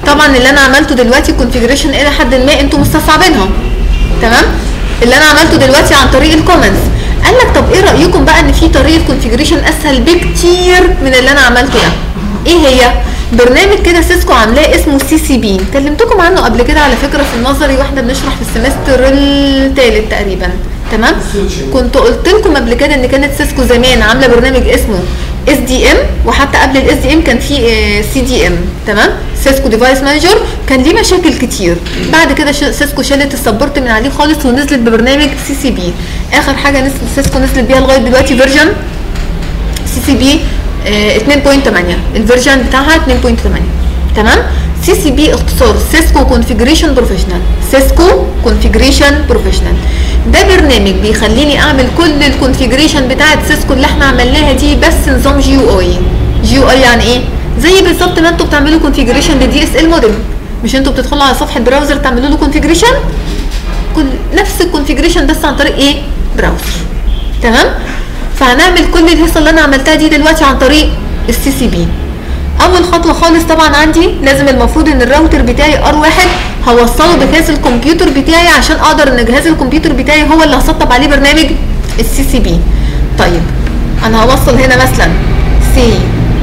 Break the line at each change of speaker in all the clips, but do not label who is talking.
طبعا اللي انا عملته دلوقتي كونفيجريشن الى حد ما انتوا مستصعبينها تمام اللي انا عملته دلوقتي عن طريق الكومنتس قال لك طب ايه رايكم بقى ان في طريقه كونفيجريشن اسهل بكتير من اللي انا عملته ده ايه هي برنامج كده سيسكو عاملاه اسمه سي سي بي كلمتكم عنه قبل كده على فكره في النظري واحنا بنشرح في السمستر الثالث تقريبا تمام كنت قلت لكم قبل كده ان كانت سيسكو زمان عامله برنامج اسمه اس دي ام وحتى قبل الاس دي ام كان في سي دي ام تمام سيسكو ديفايس مانجر كان ليه مشاكل كتير بعد كده ش- سيسكو شالت السبورت من عليه خالص ونزلت ببرنامج سي سي بي اخر حاجه نزل سيسكو نزلت بيها لغايه دلوقتي فيرجن سي سي بي 2.8 الفيرجن بتاعها 2.8 تمام سي سي بي اختصار سيسكو كونفيجريشن بروفيشنال سيسكو كونفيجريشن بروفيشنال ده برنامج بيخليني اعمل كل الكونفيجريشن بتاعه سيسكو اللي احنا عملناها دي بس نظام جي يو اي جي يو اي يعني ايه زي بالظبط ما انتوا بتعملوا كونفيجريشن لدي اس ال مودم مش انتوا بتدخلوا على صفحه براوزر تعملوا له كونفيجريشن كل نفس الكونفيجريشن بس عن طريق ايه براوزر تمام فهنعمل كل الهيصه اللي انا عملتها دي دلوقتي عن طريق السي سي بي اول خطوه خالص طبعا عندي لازم المفروض ان الراوتر بتاعي ار واحد هوصله بجهاز الكمبيوتر بتاعي عشان اقدر ان جهاز الكمبيوتر بتاعي هو اللي هسطب عليه برنامج السي سي بي طيب انا هوصل هنا مثلا سي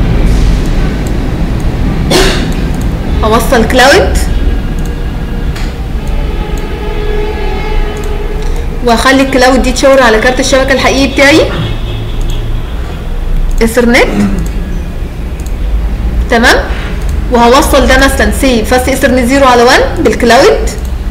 هوصل كلاود واخلي الكلاود دي تشاور على كارت الشبكه الحقيقي بتاعي اثرنت تمام وهوصل ده مثلا سي فاست اثرنت 0 على 1 بالكلاود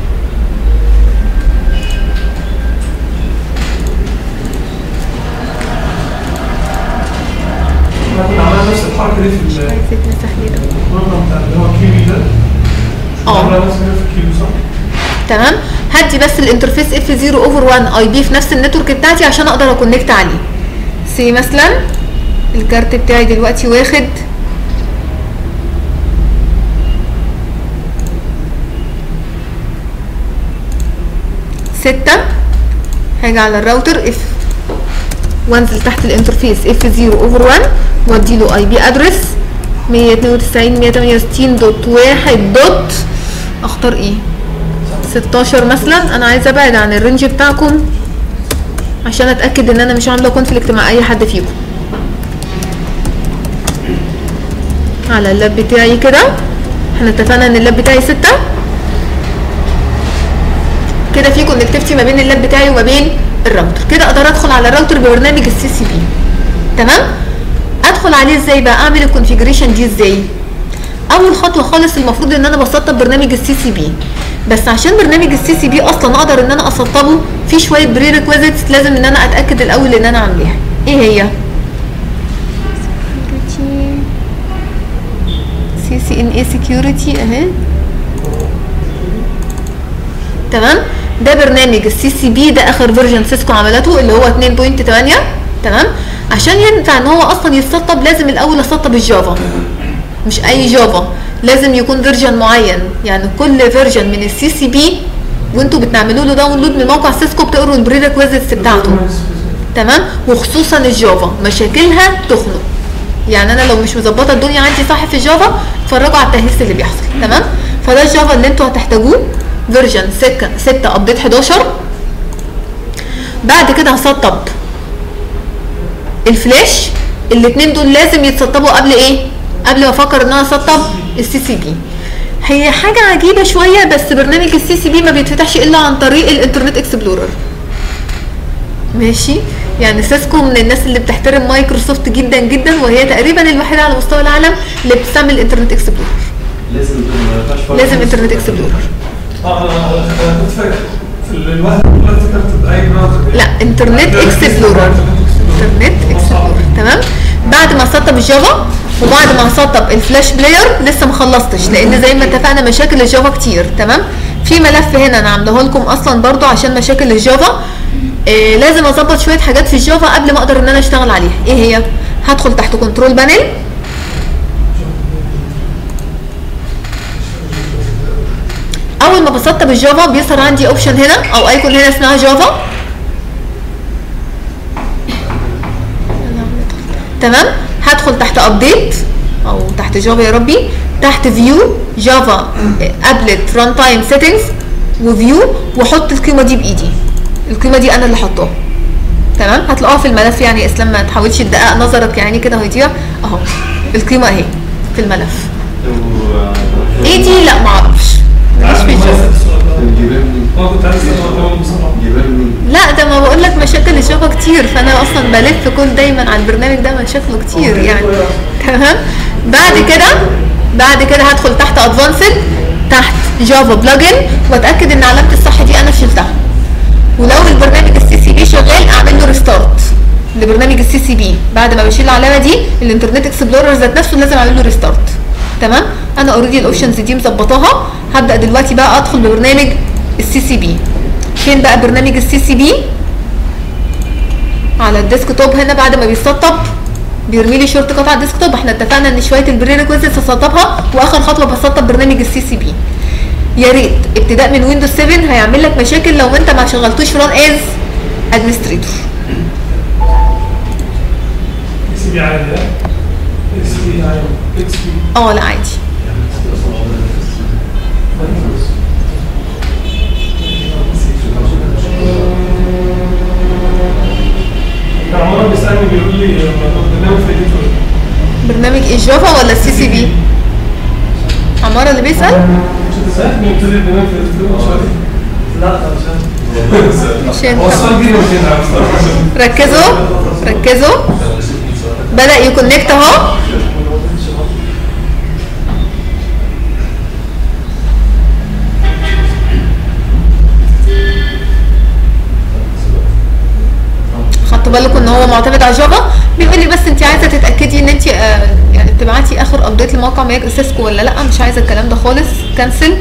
احنا كنا عملنا نفس الحركه دي في البروجرام بتاع اللي هو كيوي ده
اه.
عملنا نفس الحاجة في كيوي صح؟
تمام هدي بس الانترفيس اف 0 اوفر 1 اي بي في نفس النتورك بتاعتي عشان اقدر اكونكت عليه سي مثلا الكارت بتاعي دلوقتي واخد ستة هاجي على الراوتر اف وانزل تحت الانترفيس اف 0 اوفر 1 وادي له اي بي ادرس 192 168 دوت واحد دوت اختار ايه 16 مثلا انا عايزه ابعد عن الرينج بتاعكم عشان اتاكد ان انا مش عامله كونفليكت مع اي حد فيكم على اللاب بتاعي كده احنا اتفقنا ان اللاب بتاعي ستة كده في كونكتيفيتي ما بين اللاب بتاعي وما بين الراوتر كده اقدر ادخل على الراوتر ببرنامج السي سي بي تمام ادخل عليه ازاي بقى اعمل الكونفيجريشن دي ازاي اول خطوه خالص المفروض ان انا بسطب برنامج السي سي بي بس عشان برنامج السي سي بي اصلا اقدر ان انا اسطبه في شويه بري ريكويزيتس لازم ان انا اتاكد الاول ان انا عاملاها ايه هي سي سي ان اي سكيورتي اهي تمام ده برنامج السي سي بي ده اخر فيرجن سيسكو عملته اللي هو 2.8 تمام عشان ينفع ان هو اصلا يتسطب لازم الاول اسطب الجافا مش اي جافا لازم يكون فيرجن معين يعني كل فيرجن من السي سي بي وانتوا بتعملوا له داونلود من موقع سيسكو بتقروا البري ريكويزيتس بتاعته تمام وخصوصا الجافا مشاكلها تخنق يعني انا لو مش مظبطه الدنيا عندي صح في الجافا اتفرجوا على التهيس اللي بيحصل تمام فده الجافا اللي انتوا هتحتاجوه فيرجن 6 6 ابديت 11 بعد كده هسطب الفلاش الاثنين دول لازم يتسطبوا قبل ايه قبل ما افكر ان انا اسطب السي سي بي هي حاجه عجيبه شويه بس برنامج السي سي بي ما بيتفتحش الا عن طريق الانترنت اكسبلورر ماشي يعني سيسكو من الناس اللي بتحترم مايكروسوفت جدا جدا وهي تقريبا الوحيده على مستوى العالم اللي بتستعمل الانترنت اكسبلورر
لازم ما ينفعش فرق.
لازم انترنت اكسبلورر
اه انا أنا كنت فاكر في الواحد كلها افتكرت باي براوزر
لا انترنت اكسبلورر انترنت اكسبلورر تمام بعد ما اسطب الجافا وبعد ما اسطب الفلاش بلاير لسه ما خلصتش لان زي ما اتفقنا مشاكل الجافا كتير تمام في ملف هنا انا عامله لكم اصلا برضو عشان مشاكل الجافا إيه لازم اظبط شويه حاجات في الجافا قبل ما اقدر ان انا اشتغل عليها ايه هي هدخل تحت كنترول بانل اول ما بسطب الجافا بيظهر عندي اوبشن هنا او ايكون هنا اسمها جافا تمام هدخل تحت ابديت او تحت جافا يا ربي تحت فيو جافا ابلت ران تايم سيتنجز وفيو واحط القيمه دي بايدي القيمه دي انا اللي حطاها تمام هتلاقوها في الملف يعني يا اسلام ما تحاولش تدقق نظرك يعني كده هيضيع اهو القيمه اهي في الملف ايه دي لا ما اعرفش ماليش في الجافا
اه كنت عايز اسال بصراحه
لا ده ما بقول لك مشاكل الجافا كتير فانا اصلا بلف كل دايما على البرنامج ده مشاكله كتير يعني تمام بعد كده بعد كده هدخل تحت ادفانسد تحت جافا بلجن واتاكد ان علامه الصح دي انا شلتها ولو البرنامج السي سي بي شغال اعمل له ريستارت لبرنامج السي سي بي بعد ما بشيل العلامه دي الانترنت اكسبلورر ذات نفسه لازم اعمل له ريستارت تمام انا اوريدي الاوبشنز دي مظبطاها هبدا دلوقتي بقى ادخل ببرنامج السي سي بي فين بقى برنامج السي سي بي على الديسك توب هنا بعد ما بيسطب بيرمي لي شورت كات على الديسك توب احنا اتفقنا ان شويه البري ريكويزيتس هسطبها واخر خطوه بسطب برنامج السي سي بي يا ريت ابتداء من ويندوز 7 هيعمل لك مشاكل لو انت ما شغلتوش ران از ادمنستريتور
اكس بي عادي ها اكس بي عادي اكس بي
اه لا عادي
كان عمر بيسالني بيقول لي برنامج فايدته ايه؟
برنامج ايه جافا ولا السي سي بي عمارة اللي بيسأل
مش انت سالتني قلت لي برنامج فايدته ايه؟ مش عارف لا مش
مش
هو
ينفع
السؤال جه مش هنا بصراحه
ركزوا ركزوا بدأ يكونكت اهو خدتوا بالكم ان هو معتمد على جافا بيقول لي بس انت عايزه تتاكدي ان انت آه يعني تبعتي اخر ابديت لموقع مياج سيسكو ولا لا مش عايزه الكلام ده خالص كنسل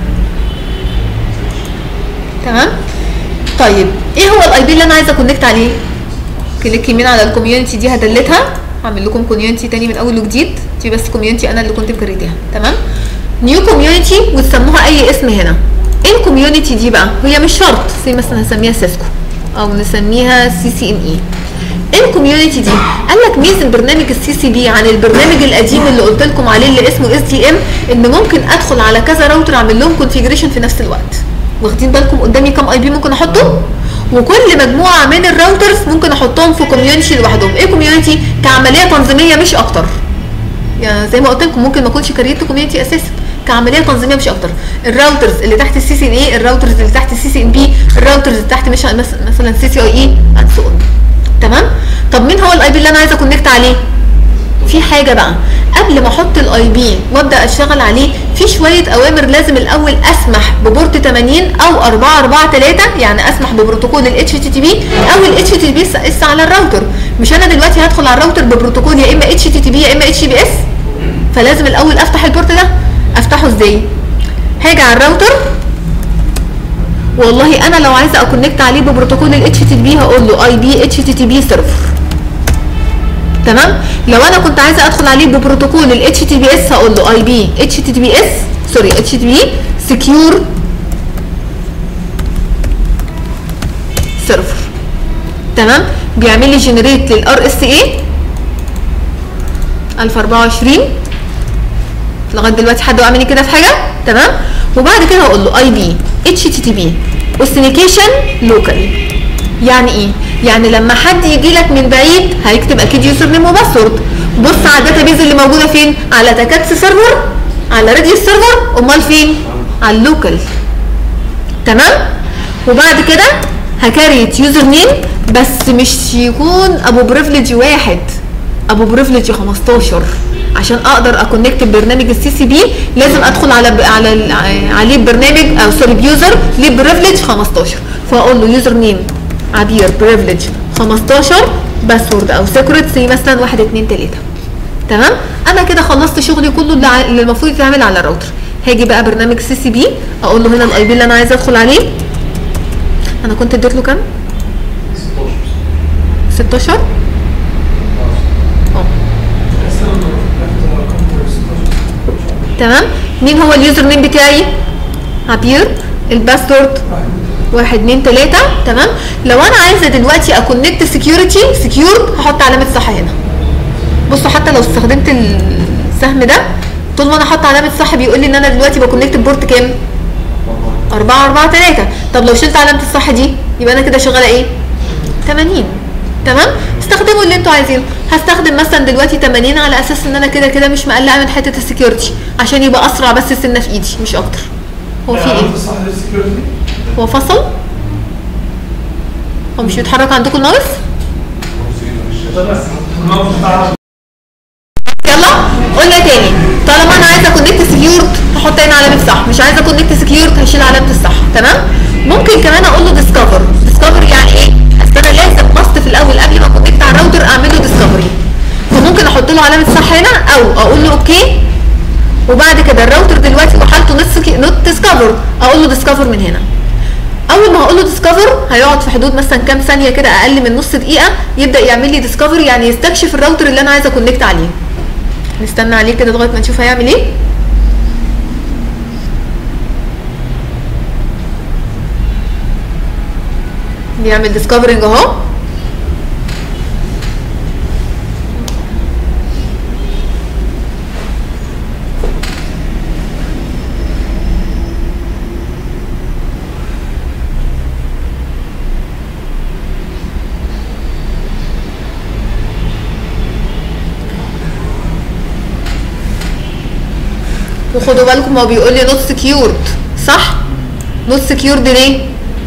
تمام طيب ايه هو الاي بي اللي انا عايزه اكونكت عليه كليك يمين على الكوميونتي دي هدلتها هعمل لكم كوميونتي تاني من اول وجديد دي بس كوميونتي انا اللي كنت مكريتها تمام نيو كوميونتي وتسموها اي اسم هنا ايه الكوميونتي دي بقى هي مش شرط زي مثلا هسميها سيسكو او نسميها سي سي ام اي ايه الكوميونتي دي قال لك ميزه برنامج السي سي بي عن البرنامج القديم اللي قلت لكم عليه اللي اسمه اس دي ام ان ممكن ادخل على كذا راوتر اعمل لهم كونفيجريشن في نفس الوقت واخدين بالكم قدامي كام اي بي ممكن احطه وكل مجموعه من الراوترز ممكن احطهم في كوميونتي لوحدهم ايه كوميونتي كعمليه تنظيميه مش اكتر يعني زي ما قلت لكم ممكن ما اكونش كريت كوميونتي اساسا كعمليه تنظيميه مش اكتر الراوترز اللي تحت السي سي ان اي الراوترز اللي تحت السي سي ان بي الراوترز اللي تحت مش مثلا سي سي اي اي اند سو تمام طب مين هو الاي بي اللي انا عايزه اكونكت عليه في حاجه بقى قبل ما احط الاي بي وابدا اشتغل عليه في شويه اوامر لازم الاول اسمح ببورت 80 او 443 يعني اسمح ببروتوكول الاتش تي تي بي او الاتش تي تي بي اس على الراوتر مش انا دلوقتي هدخل على الراوتر ببروتوكول يا اما اتش تي تي بي يا اما اتش بي اس فلازم الاول افتح البورت ده افتحه ازاي هاجي على الراوتر والله انا لو عايزه اكونكت عليه ببروتوكول الاتش تي تي بي هقول له اي بي اتش تي تي بي سيرفر تمام لو انا كنت عايزه ادخل عليه ببروتوكول الاتش تي بي اس هقول له اي بي اتش تي تي بي اس سوري اتش تي بي سكيور سيرفر تمام بيعمل لي جنريت للار اس اي 1024 لغايه دلوقتي حد وقع مني كده في حاجه تمام وبعد كده هقول له اي بي اتش تي تي بي اوثنيكيشن لوكال يعني ايه يعني لما حد يجي لك من بعيد هيكتب اكيد يوزر نيم وباسورد بص على الداتابيز اللي موجوده فين على تاكاتس سيرفر على راديوس سيرفر امال فين على اللوكال تمام وبعد كده هكريت يوزر نيم بس مش يكون ابو بريفليج واحد ابو بريفليج 15 عشان اقدر اكونكت ببرنامج السي سي بي لازم ادخل على ب... على ال- عليه برنامج او سوري بيوزر ليه بريفليج 15 فاقول له يوزر نيم عبير بريفليج 15 باسورد او سيكريت زي مثلا 1 2 3 تمام انا كده خلصت شغلي كله اللي ع- اللي المفروض يتعمل على الراوتر هاجي بقى برنامج سي سي بي اقول له هنا الاي بي اللي انا عايزه ادخل عليه انا كنت اديت له كام 16 اه تمام مين هو اليوزر نيم بتاعي عبير الباسورد واحد اتنين تلاتة تمام لو انا عايزه دلوقتي اكونكت سكيورتي سكيورد هحط علامه صح هنا بصوا حتى لو استخدمت السهم ده طول ما انا حاطه علامه صح بيقول لي ان انا دلوقتي بكونكت بورت كام 4 4 3 طب لو شلت علامه الصح دي يبقى انا كده شغاله ايه 80 تمام استخدموا اللي انتوا عايزينه هستخدم مثلا دلوقتي 80 على اساس ان انا كده كده مش مقلقه من حته السكيورتي عشان يبقى اسرع بس سنه في ايدي مش اكتر هو في ايه
صح للسكيورتي
هو فصل هو مش بيتحرك عندكم الماوس
بس الموقف بتاع
يلا قلنا تاني طالما انا عايزه كونكت سكيورد هحط هنا علامه صح مش عايزه كونكت سكيورد هشيل علامه الصح تمام ممكن كمان اقول له ديسكفر ديسكفر يعني ايه اصل انا لازم ماست في الاول قبل ما كونكت على الراوتر اعمل له ديسكفري فممكن احط له علامه صح هنا او اقول له اوكي وبعد كده الراوتر دلوقتي وحالته نوت نوت ديسكفر اقول له ديسكفر من هنا اول ما هقول له ديسكفر هيقعد في حدود مثلا كام ثانيه كده اقل من نص دقيقه يبدا يعمل لي ديسكفر يعني يستكشف الراوتر اللي انا عايزه اكونكت عليه نستنى عليه كده لغايه ما نشوف هيعمل ايه بيعمل ديسكفرنج اهو وخدوا بالكم هو بيقول لي نوت سكيورد صح نوت سكيورد ليه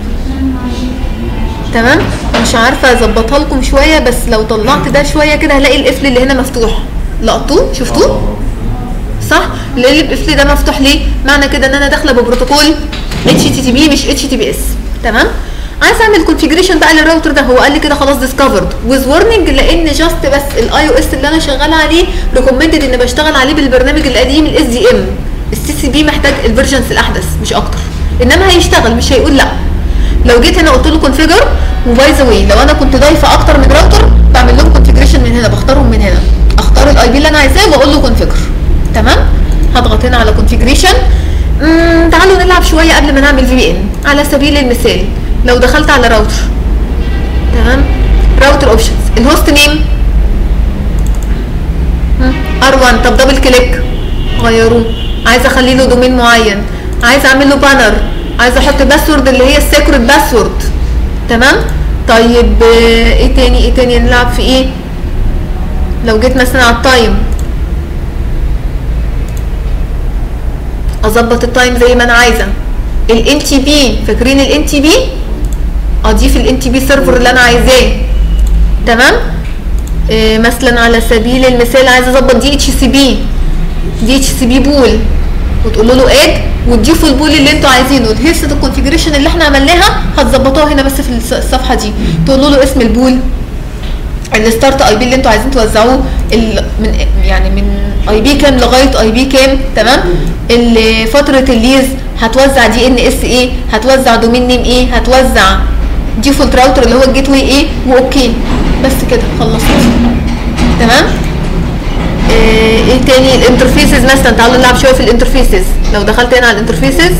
تمام مش عارفه اظبطها لكم شويه بس لو طلعت ده شويه كده هلاقي القفل اللي هنا مفتوح لقطوه شفتوه صح لان القفل ده مفتوح ليه معنى كده ان انا داخله ببروتوكول اتش تي تي بي مش اتش تي بي اس تمام عايز اعمل كونفيجريشن بقى للراوتر ده هو قال لي كده خلاص ديسكفرد ويز وارنينج لان جاست بس الاي او اس اللي انا شغاله عليه ريكومندد ان بشتغل عليه بالبرنامج القديم الاس دي ام السي سي بي محتاج الفيرجنز الاحدث مش اكتر انما هيشتغل مش هيقول لا لو جيت هنا قلت له كونفيجر وباي ذا واي لو انا كنت ضايفه اكتر من راوتر بعمل لهم كونفيجريشن من هنا بختارهم من هنا اختار الاي بي اللي انا عايزاه واقول له كونفيجر تمام هضغط هنا على كونفيجريشن تعالوا نلعب شويه قبل ما نعمل في بي ان على سبيل المثال لو دخلت على راوتر تمام راوتر اوبشنز الهوست نيم ار1 طب دبل كليك غيروه عايزه اخلي له دومين معين عايزه اعمل له بانر عايزه احط باسورد اللي هي السيكريت باسورد تمام طيب آه، ايه تاني ايه تاني نلعب في ايه لو جيت مثلا على التايم اظبط التايم زي ما انا عايزه الان تي بي فاكرين الان تي بي اضيف الان تي بي سيرفر اللي انا عايزاه تمام إيه مثلا على سبيل المثال عايزه اظبط دي اتش سي بي دي اتش سي بي بول وتقولوا له اد وتضيفوا البول اللي انتوا عايزينه هيصه الكونفيجريشن اللي احنا عملناها هتظبطوها هنا بس في الص- الصفحه دي تقولوا له اسم البول الستارت اي بي اللي انتوا عايزين توزعوه ال- من يعني من اي بي كام لغايه اي بي كام تمام ال- فتره الليز هتوزع دي ان اس ايه هتوزع دومين نيم ايه هتوزع ديفولت راوتر اللي هو الجيت واي ايه واوكي بس كده خلصت تمام ايه إيه تاني الانترفيسز مثلا تعالوا نلعب شويه في الانترفيسز لو دخلت هنا على الانترفيسز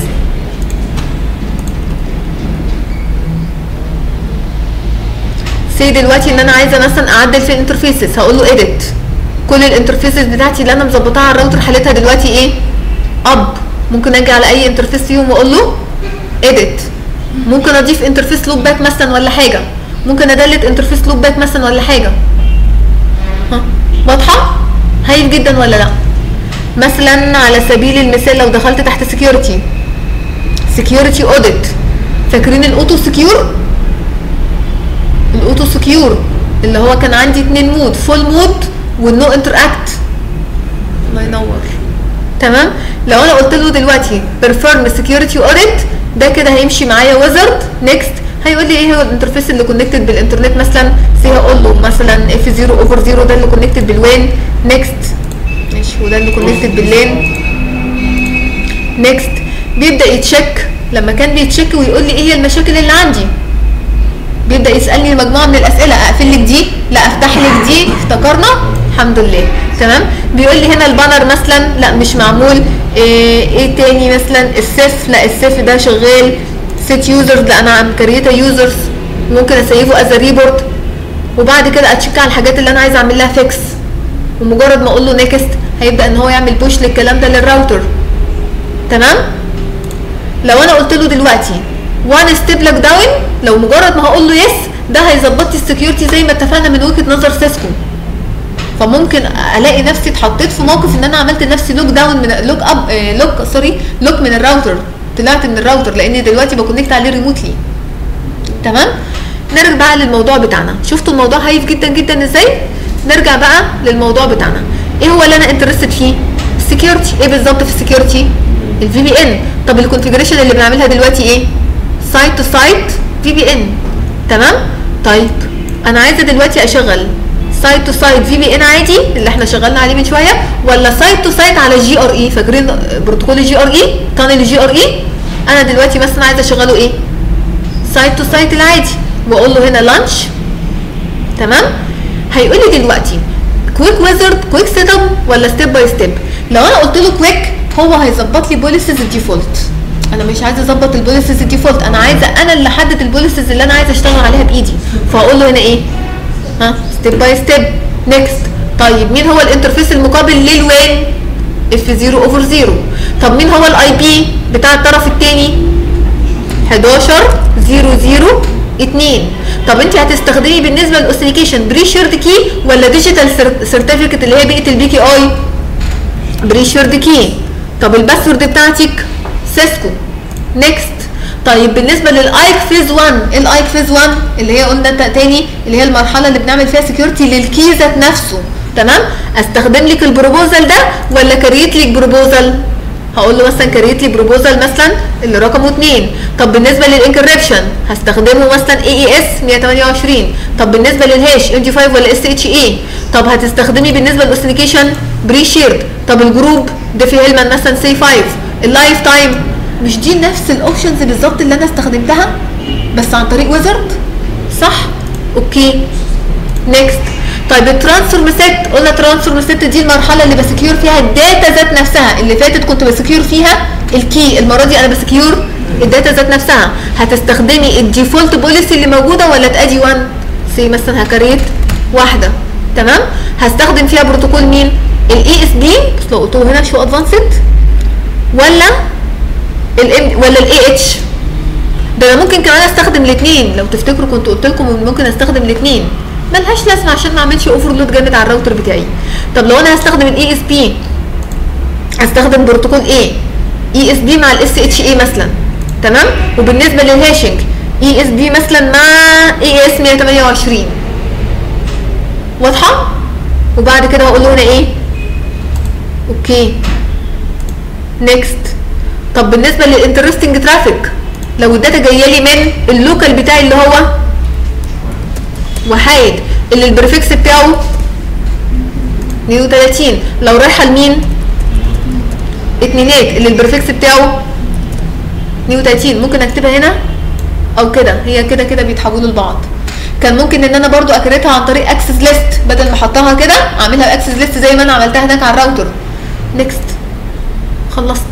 سي دلوقتي ان انا عايزه مثلا اعدل في الانترفيسز هقول له اديت كل الانترفيسز بتاعتي اللي انا مظبطاها على الراوتر حالتها دلوقتي ايه اب ممكن اجي على اي انترفيس فيهم واقول له اديت ممكن اضيف انترفيس لوب باك مثلا ولا حاجه ممكن ادلت انترفيس لوب باك مثلا ولا حاجه ها واضحه هايل جدا ولا لا مثلا على سبيل المثال لو دخلت تحت سكيورتي سكيورتي اوديت فاكرين الاوتو سكيور الاوتو سكيور اللي هو كان عندي اتنين مود فول مود والنو انتر اكت الله ينور تمام لو انا قلت له دلوقتي بيرفورم سكيورتي اوديت ده كده هيمشي معايا ويزرد نيكست هيقول لي ايه هو الانترفيس اللي كونكتد بالانترنت مثلا سي هقول له مثلا اف 0 اوفر 0 ده اللي كونكتد بالوين نيكست ماشي وده اللي كونكتد باللين نيكست بيبدا يتشيك لما كان بيتشيك ويقول لي ايه هي المشاكل اللي عندي بيبدا يسالني مجموعه من الاسئله اقفل لك دي لا افتح لك دي افتكرنا الحمد لله تمام بيقول لي هنا البانر مثلا لا مش معمول ايه, إيه تاني مثلا السيف لا السيف ده شغال سيت يوزرز لا انا مكريته يوزرز ممكن اسيبه از ريبورت وبعد كده اتشيك على الحاجات اللي انا عايزه اعمل لها فيكس ومجرد ما اقول له نيكست هيبدا ان هو يعمل بوش للكلام ده للراوتر تمام لو انا قلت له دلوقتي وان ستيب لوك داون لو مجرد ما هقول له يس ده هيظبط لي السكيورتي زي ما اتفقنا من وجهه نظر سيسكو فممكن الاقي نفسي اتحطيت في موقف ان انا عملت لنفسي لوك داون من لوك اب آه، لوك سوري لوك من الراوتر طلعت من الراوتر لاني دلوقتي بكونكت عليه ريموتلي تمام نرجع بقى للموضوع بتاعنا شفتوا الموضوع هايف جدا جدا ازاي نرجع بقى للموضوع بتاعنا ايه هو اللي انا انترستد فيه السكيورتي ايه بالظبط في السكيورتي الفي بي ان طب الكونفيجريشن اللي بنعملها دلوقتي ايه سايت تو سايت في بي ان تمام طيب انا عايزه دلوقتي اشغل سايت تو سايت في بي ان عادي اللي احنا شغلنا عليه من شويه ولا سايت تو سايت على جي ار اي فاكرين بروتوكول الجي ار اي تانل الجي ار اي انا دلوقتي مثلا عايزه اشغله ايه سايت تو سايت العادي واقول له هنا لانش تمام هيقول لي دلوقتي كويك ويزرد كويك سيت اب ولا ستيب باي ستيب لو انا قلت له كويك هو هيظبط لي بوليسز الديفولت انا مش عايزه اظبط البوليسز الديفولت انا عايزه انا اللي احدد البوليسز اللي انا عايزه اشتغل عليها بايدي فاقول له هنا ايه ها ستيب باي ستيب نيكست طيب مين هو الانترفيس المقابل للوين اف 0 اوفر 0 طب مين هو الاي بي بتاع الطرف الثاني 11 0 0 2 طب انت هتستخدمي بالنسبه للاوثنيكيشن بري شيرد كي ولا ديجيتال سيرتيفيكت اللي هي بيئه البي كي اي بري شيرد كي طب الباسورد بتاعتك سيسكو نيكست طيب بالنسبه للايك فيز 1 ايه الايك فيز 1 اللي هي قلنا تا- تاني اللي هي المرحله اللي بنعمل فيها سكيورتي للكي ذات نفسه تمام استخدم لك البروبوزال ده ولا كريت لك بروبوزال هقول له مثلا كريت لي بروبوزال مثلا اللي رقمه 2 طب بالنسبه للانكريبشن هستخدمه مثلا اي اي اس 128 طب بالنسبه للهاش ام دي 5 ولا اس اتش اي طب هتستخدمي بالنسبه للاوثنيكيشن بري شيرد طب الجروب ديفي هيلمان مثلا سي 5 اللايف تايم مش دي نفس الاوبشنز بالظبط اللي انا استخدمتها بس عن طريق ويزرد صح اوكي نيكست طيب الترانسفورم سيت قلنا ترانسفورم سيت دي المرحله اللي بسكيور فيها الداتا ذات نفسها اللي فاتت كنت بسكيور فيها الكي المره دي انا بسكيور الداتا ذات نفسها هتستخدمي الديفولت بوليسي اللي موجوده ولا تادي 1 سي مثلا هكريت واحده تمام هستخدم فيها بروتوكول مين الاي اس بي بس لو قلت له هنا شو ادفانسد ولا الام ولا الاي اتش ده انا ممكن كمان استخدم الاثنين لو تفتكروا كنت قلت لكم إن ممكن استخدم الاثنين ملهاش لازمه عشان ما اعملش اوفرلود جامد على الراوتر بتاعي طب لو انا هستخدم الاي اس بي هستخدم بروتوكول ايه اي اس بي مع الاس اتش اي مثلا تمام وبالنسبه للهاشنج اي اس بي مثلا مع اي اس 128 واضحه وبعد كده هقول له هنا ايه اوكي نيكست طب بالنسبه للانترستنج ترافيك لو الداتا جايه لي من اللوكال بتاعي اللي هو وحايد اللي البريفكس بتاعه 32 لو رايحه لمين اتنينات اللي البريفكس بتاعه 32 ممكن اكتبها هنا او كده هي كده كده بيتحولوا لبعض كان ممكن ان انا برضو اكريتها عن طريق اكسس ليست بدل ما احطها كده اعملها اكسس ليست زي ما انا عملتها هناك على الراوتر نيكست خلصت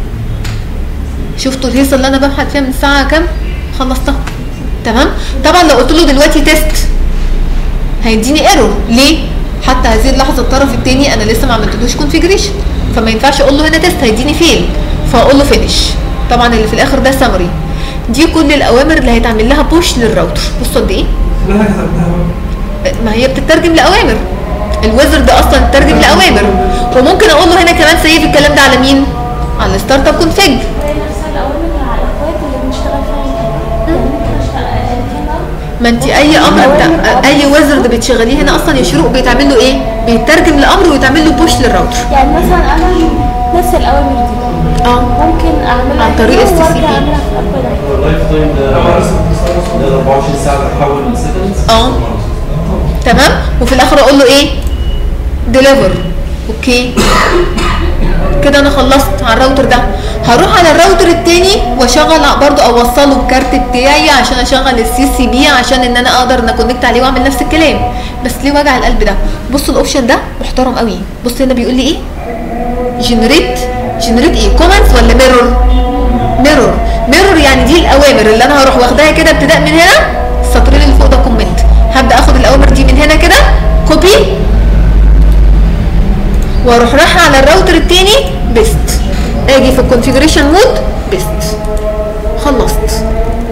شفتوا الهيصه اللي انا ببحث فيها من الساعه كام خلصتها تمام طبعا لو قلت له دلوقتي تيست هيديني ايرور ليه حتى هذه اللحظه الطرف الثاني انا لسه ما عملتلوش كونفيجريشن فما ينفعش اقول له هنا تيست هيديني فيل فاقول له فينش طبعا اللي في الاخر ده سمري دي كل الاوامر اللي هيتعمل لها بوش للراوتر بصوا قد ايه
كل حاجه كتبناها بقى
ما هي بتترجم لاوامر الويزر ده اصلا بتترجم لاوامر وممكن اقول له هنا كمان سيف الكلام ده على مين على الستارت اب كونفيج
زي نفس الاوامر على الاخوات اللي بنشتغل فيها هنا يعني ممكن اشتغل هنا
ما انت اي امر بتاع اي ويزرد بتشغليه هنا اصلا يشرق بيتعمل له ايه بيترجم لامر ويتعمل له بوش للراوتر
يعني مثلا انا نفس الاوامر دي
اه
ممكن اعملها
عن طريق
هنا
STCP.
وارجع اعملها في الابل
هو اللايف تايم ده
طبعا لسه بتستخدم
ده 24 ساعه بتحول من سكندز
اه تمام وفي الاخر اقول له ايه ديليفر اوكي كده انا خلصت على الراوتر ده هروح على الراوتر التاني واشغل برضو اوصله الكارت بتاعي عشان اشغل السي سي بي عشان ان انا اقدر ان اكونكت عليه واعمل نفس الكلام بس ليه وجع القلب ده بصوا الاوبشن ده محترم قوي بص هنا بيقول لي ايه جنريت جنريت ايه كومنتس ولا ميرور ميرور ميرور يعني دي الاوامر اللي انا هروح واخداها كده ابتداء من هنا السطرين اللي فوق ده كومنت هبدا اخد الاوامر دي من هنا كده كوبي واروح رايحه على الراوتر التاني بيست اجي في الكونفيجريشن مود بيست خلصت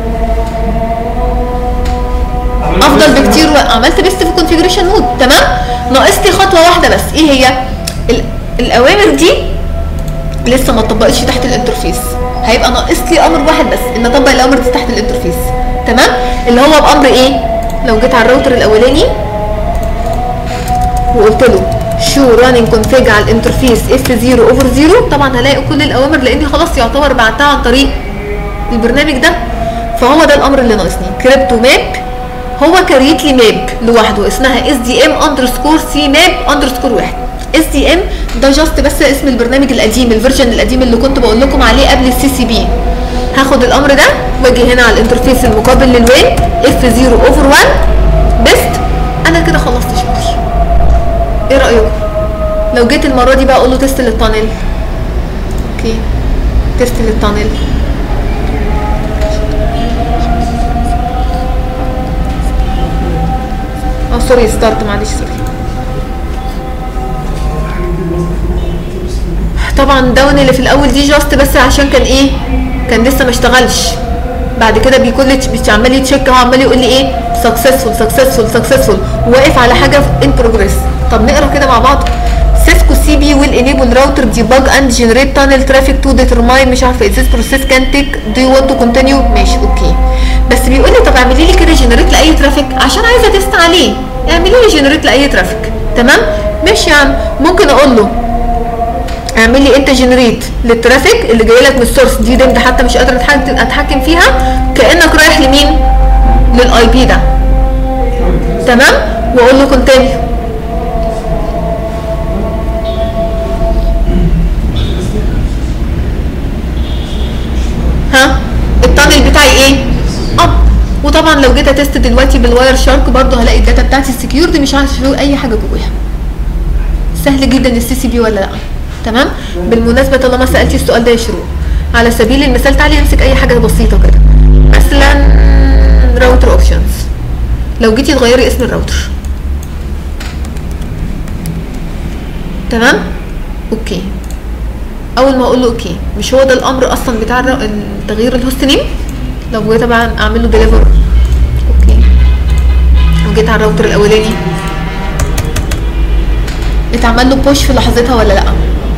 عملت
افضل
بس-
بكتير وعملت بيست في الكونفيجريشن مود تمام ناقص لي خطوه واحده بس ايه هي ال- الاوامر دي لسه ما اتطبقتش تحت الانترفيس هيبقى ناقص لي امر واحد بس ان اطبق الاوامر دي تحت الانترفيس تمام اللي هو بامر ايه لو جيت على الراوتر الاولاني وقلت له شو رانينج كونفيج على الانترفيس اف 0 اوفر 0 طبعا هلاقي كل الاوامر لاني خلاص يعتبر بعتها عن طريق البرنامج ده فهو ده الامر اللي ناقصني كريبتو ماب هو كريت لي ماب لوحده اسمها اس دي ام اندرسكور سي ماب اندرسكور واحد اس دي ام ده جاست بس اسم البرنامج القديم الفيرجن القديم اللي كنت بقول لكم عليه قبل السي سي بي هاخد الامر ده واجي هنا على الانترفيس المقابل للوين اف 0 اوفر 1 بيست انا كده خلصت شغلي ايه رايكم لو جيت المره دي بقى اقول له تيست للتانل اوكي تيست للتانل اه سوري ستارت معلش سوري طبعا داون اللي في الاول دي جاست بس عشان كان ايه كان لسه ما اشتغلش بعد كده بيكون عمال يتشيك اهو عمال يقول لي ايه سكسسفول سكسسفول سكسسفول واقف على حاجه ان بروجريس طب نقرا كده مع بعض سيسكو سي بي ويل انيبل راوتر ديباج اند جنريت تانل ترافيك تو ديترماين مش عارفه ازاي بروسيس كان تيك دو يو ونت تو كونتينيو ماشي اوكي بس بيقول لي طب اعملي لي كده جنريت لاي ترافيك عشان عايزه تست عليه اعملي لي جنريت لاي ترافيك تمام ماشي يا عم ممكن اقول له اعمل لي انت جنريت للترافيك اللي جاي لك من السورس دي ده انت حتى مش قادر أتحك- اتحكم فيها كانك رايح لمين للاي بي ده تمام واقول له كونتينيو ها التانل بتاعي ايه اب وطبعا لو جيت اتست دلوقتي بالواير شارك برضو هلاقي الداتا بتاعتي السكيورد مش عارفه اي حاجه جواها سهل جدا السي سي بي ولا لا تمام بالمناسبه طالما سالتي السؤال ده يا شروق على سبيل المثال تعالي نمسك اي حاجه بسيطه كده مثلا راوتر اوبشنز لو جيتي تغيري اسم الراوتر تمام اوكي اول ما اقول له اوكي مش هو ده الامر اصلا بتاع الرا- تغيير الهوست نيم لو جيت طبعا اعمل له ديليفر اوكي وجيت على الراوتر الاولاني اتعمل له بوش في لحظتها ولا لا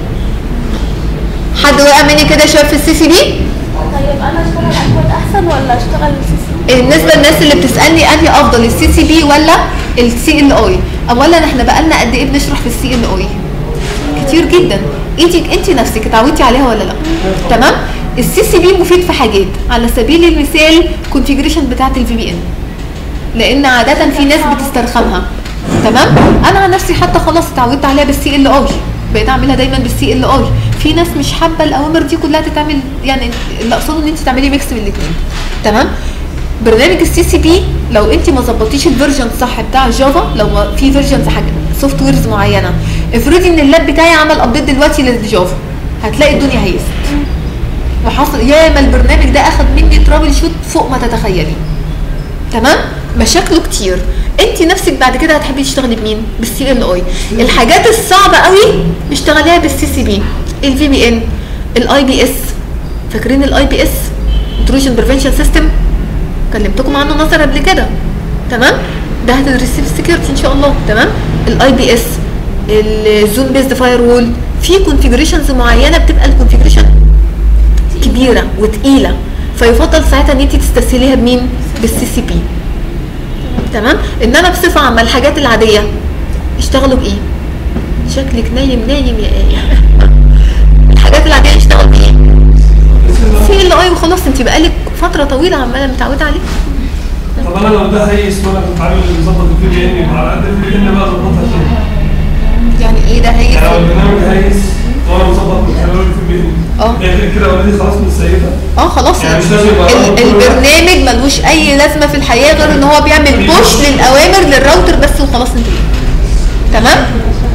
حد وقع مني كده شاف في السي سي بي
طيب انا اشتغل اكواد احسن ولا اشتغل سي سي
بالنسبه للناس اللي بتسالني انهي افضل السي سي بي ولا السي ال اي اولا احنا بقالنا قد ايه بنشرح في السي ال اي كتير جدا انت انت نفسك اتعودتي عليها ولا لا تمام السي سي بي مفيد في حاجات على سبيل المثال كونفيجريشن بتاعه الفي بي ان لان عاده في ناس بتسترخمها تمام انا عن نفسي حتى خلاص اتعودت عليها بالسي ال اي بقيت اعملها دايما بالسي ال اي في ناس مش حابه الاوامر دي كلها تتعمل يعني اللي اقصده ان انت تعملي ميكس من الاثنين تمام برنامج السي سي بي لو انت ما ظبطتيش الفيرجن صح بتاع جافا لو في فيرجنز حاجه سوفت ويرز معينه افرضي ان اللاب بتاعي عمل ابديت دلوقتي للجافا هتلاقي الدنيا هيست وحصل ياما البرنامج ده اخد مني ترابل شوت فوق ما تتخيلي تمام مشاكله كتير انت نفسك بعد كده هتحبي تشتغلي بمين بالسي ال اي الحاجات الصعبه قوي اشتغليها بالسي سي بي الفي بي ان الاي بي اس فاكرين الاي بي اس intrusion بريفنشن سيستم كلمتكم عنه نظر قبل كده تمام ده هتدرسيه في السكيورتي ان شاء الله تمام الاي بي اس الزون بيزد فاير وول في كونفيجريشنز معينه بتبقى الكونفيجريشن كبيره وتقيله فيفضل ساعتها ان انت تستسهليها بمين بالسي سي بي تمام انما بصفه عامه الحاجات العاديه اشتغلوا بايه شكلك نايم نايم يا ايه الحاجات العاديه اشتغلوا بايه سي ال اي وخلاص انت بقالك فتره طويله عماله متعوده عليه
طب انا لو ده هيس وانا كنت عامل مظبط الفي بي ان على قد الفي بي ان بقى ظبطها فين؟
يعني ايه ده هي
يعني لو البرنامج هيس وانا مظبط من خلال الفي بي ان
اه.
يعني كده اوريدي خلاص من السيده
اه خلاص
يعني مش لازم يبقى
ال-
كل واحد-
البرنامج ملوش اي لازمه في الحياه غير ان هو بيعمل بوش للاوامر للراوتر بس وخلاص انتهينا تمام